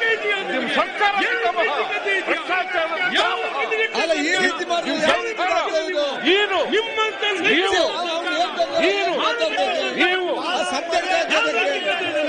ನಿಮ್ಮ ಸರ್ಕಾರ ಭ್ರಷ್ಟಾಚಾರದ ಯಾವ ಅಲ್ಲ ಈ ರೀತಿ ಮಾಡಿದ್ರೆ ಯಾವ ರೀತಿ ಮಾಡ್ತಾ ಇದು? ಏನು ನಿಮ್ಮಂತ ನೀವು ಅವ್ನು ಅವ್ನು ಹೇಳ್ತಾನೆ, ನೀವು ಮಾತಾಡ್ತಾ ಇದ್ದಾನೆ. ನೀವು ಆ subject ಯಾಕೆ ಅದಕ್ಕೆ?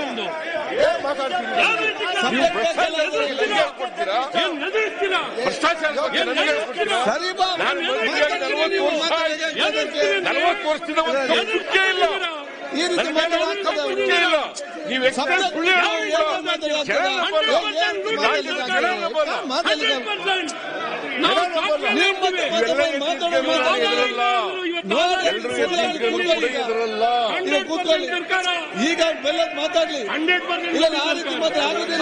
ನೀವು ಭ್ರಷ್ಟಾಚಾರದ ಬಗ್ಗೆ ನನಗೆ ಹೇಳ್ಕೊಡ್ತೀರಾ ಏನ್ ಎದುರಿಸ್ತೀರಾ ಭ್ರಷ್ಟಾಚಾರದ ಬಗ್ಗೆ ನನಗೆ ಹೇಳ್ಕೊಡ್ತೀರಾ ಸರಿ ಬಾ, ನಾನು ಮಾತಾಡ್ತಾ ಮಂತ್ರಿಯಾಗಿ ನೀವು, ನಲವತ್ತು ವರ್ಷ ಮಾತಾಡ್ತಾ ಆಯ್ತು. ಇದ್ದೀರಿ. ನಲವತ್ತು ವರ್ಷದಿಂದ ಒಂದು ನಂಬಿಕೆ ಇಲ್ಲ ಈ ರೀತಿ ನನಗೆ ಮಾಡಿದ್ರೆ ಆಗ್ತದೆ ಅವ್ರು. ನಂಬಿಕೆ ಇಲ್ಲ ನೀವು ಎಷ್ಟು ಸಬ್ಜೆಕ್ಟ್ ಸುಳ್ಳು ಯಾವ ಹೇಳಿದ್ರು ಕೂಡ ಯಾವ ಮಾತಾಡ್ಲಿಕ್ಕೆ ಜನ ಆಗ್ತದೆ? ನಂಬಲ್ಲ. ಏನ್ ಏನ್ ಮಾತಾಡ್ಲಿಕ್ಕೆ ಜನ ಆಗ್ತದೆ? ನಂಬಲ್ಲ. ಮಾತಾಡ್ಲಿಕ್ಕೆ ಹಂಡ್ರೆಡ್ ಆಗ್ತದೆ? ಪರ್ಸೆಂಟ್ ನಾವು ನೀವು ಮತ್ತೆ ಮತ್ತೆ ಇವೆಲ್ಲ ಮಾತಾಡೋ ಮಾತಾಡಿ. ಇದ್ರಲ್ಲ. ನೋಡಿ, ಎಲ್ರು ಸುಮ್ಮನೆ ಎಲ್ರಿಗೂ ಕೂತ್ಕೊಳ್ಳಿ ಈಗ. ಇದ್ರಲ್ಲ ಈಗ ಕೂತ್ಕೊಳ್ಳಿ. ಸರ್ಕಾರ ಈಗ ಬೆಲ್ಲದ್ ಮಾತಾಡ್ಲಿ ಹಂಡ್ರೆಡ್ ಪರ್ಸೆಂಟ್ ಇಲ್ಲ ಆ ರೀತಿ ಮಾತ್ರ ಆಗುದಿಲ್ಲ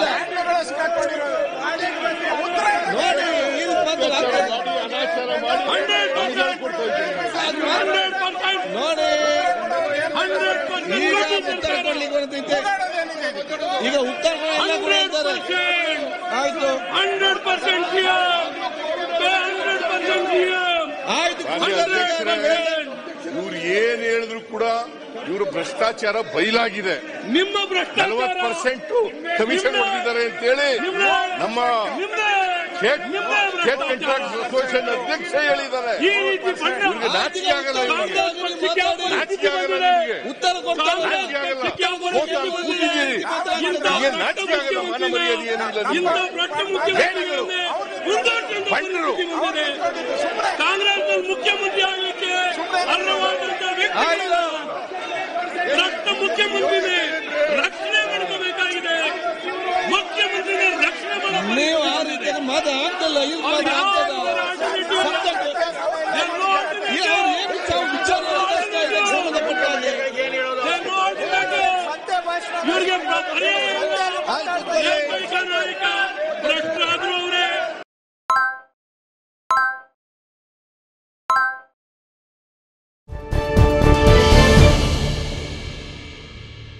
ನೋಡಿ ಈ ರೀತಿ ಮಾತ್ರ ಆಗ್ತದೆ ಅನಾಚಾರ ಮಾಡಿ ಹಂಡ್ರೆಡ್ ಪರ್ಸೆಂಟ್ ಅದು ಮಾಡಿ. ಹಂಡ್ರೆಡ್ ಪರ್ಸೆಂಟ್ ನೋಡಿ ಹಂಡ್ರೆಡ್ ಈಗ ಪರ್ಸೆಂಟ್ ಉತ್ತರ ಕೊಡ್ಲಿಕ್ಕೆ ಬರ್ತೈತೆ ಈಗ ಉತ್ತರಗಳೆಲ್ಲ ಕೂಡ ಹಂಡ್ರೆಡ್ ಹೇಳ್ತಾರೆ ಪರ್ಸೆಂಟ್ ಆಯ್ತು hundred percent CM hundred percent CM ಆಯ್ತು ಮಾನ್ಯ ಅಧ್ಯಕ್ಷರೇ ಇವ್ರು ಏನ್ ಹೇಳಿದ್ರು ಕೂಡ ಇವರು ಭ್ರಷ್ಟಾಚಾರ ಬಯಲಾಗಿದೆ ನಿಮ್ಮ ಭ್ರಷ್ಟಾಚಾರ ನಲವತ್ತು ಪರ್ಸೆಂಟ್ ಕಮಿಷನ್ ಹೊಡೆದಿದ್ದಾರೆ ಅಂತೇಳಿ ನಮ್ಮ ಸ್ಟೇಟ್ ಸ್ಟೇಟ್ ಕಾಂಟ್ರಾಕ್ಟ್ ಅಸೋಸಿಯೇಷನ್ ಅಧ್ಯಕ್ಷ ಹೇಳಿದ್ದಾರೆ ಈ ರೀತಿ ಬಣ್ಣ ಇವ್ರಿಗೆ ನಾಚಿಕೆ ಆಗಲ್ಲ ಇವ್ರಿಗೆ ಮಾತಾಡಿ. ನಾಚಿಕೆ ಆಗಲ್ಲ ನಿಮಗೆ ಉತ್ತರ ಕೊಡ್ತಾರೆ ನಾಚಿಕೆ ಆಗಲ್ಲ ಹೋಗಿ ಅಲ್ಲಿ ಕೂತಿದ್ದೀರಿ ಏನ್ ನಾಚಿಕೆ ಆಗಲ್ಲ ಮಾನ ಮರ್ಯಾದೆ ಏನಿಲ್ಲ ಇಂಥ ನಿಮ್ಗೆ ಭ್ರಷ್ಟ ಮುಖ್ಯಮಂತ್ರಿಗಳನ್ನೇ ಮುಂದಾಟದಿಂದ ಬಂದ್ರು. ಮುಖ್ಯಮಂತ್ರಿ ಬಂದಿದೆ ಕಾಂಗ್ರೆಸ್ ಮುಖ್ಯಮಂತ್ರಿ ಆಗಲಿಕ್ಕೆ ಅರ್ಹವಾದಂತ ವ್ಯಕ್ತಿ ಆಯ್ತು. ಭ್ರಷ್ಟ ಮುಖ್ಯಮಂತ್ರಿನೇ ರಕ್ಷಣೆ ಮಾಡಬೇಕಾಗಿದೆ ಮುಖ್ಯಮಂತ್ರಿನ ರಕ್ಷಣೆ ನೀವು ಆ ಮಾಡಬೇಕಾಗಿದೆ ರೀತಿ ಮಾತು ಆಗ್ತಲ್ಲ ಇಲ್ಲಿ ಮಾತು ಆಗ್ತದ ಸಬ್ಜೆಕ್ಟ್ ಈ ಅವ್ರು ಏನು ವಿಚಾರ ವಿಚಾರ ನಡೆಸ್ತಾ ಇದ್ದಾರೆ ಸಂಬಂಧಪಟ್ಟ ಹಾಗೆ ಇವರಿಗೆ ಪರ್ಯಾಯ ಇಲ್ಲ. ಆಯ್ತು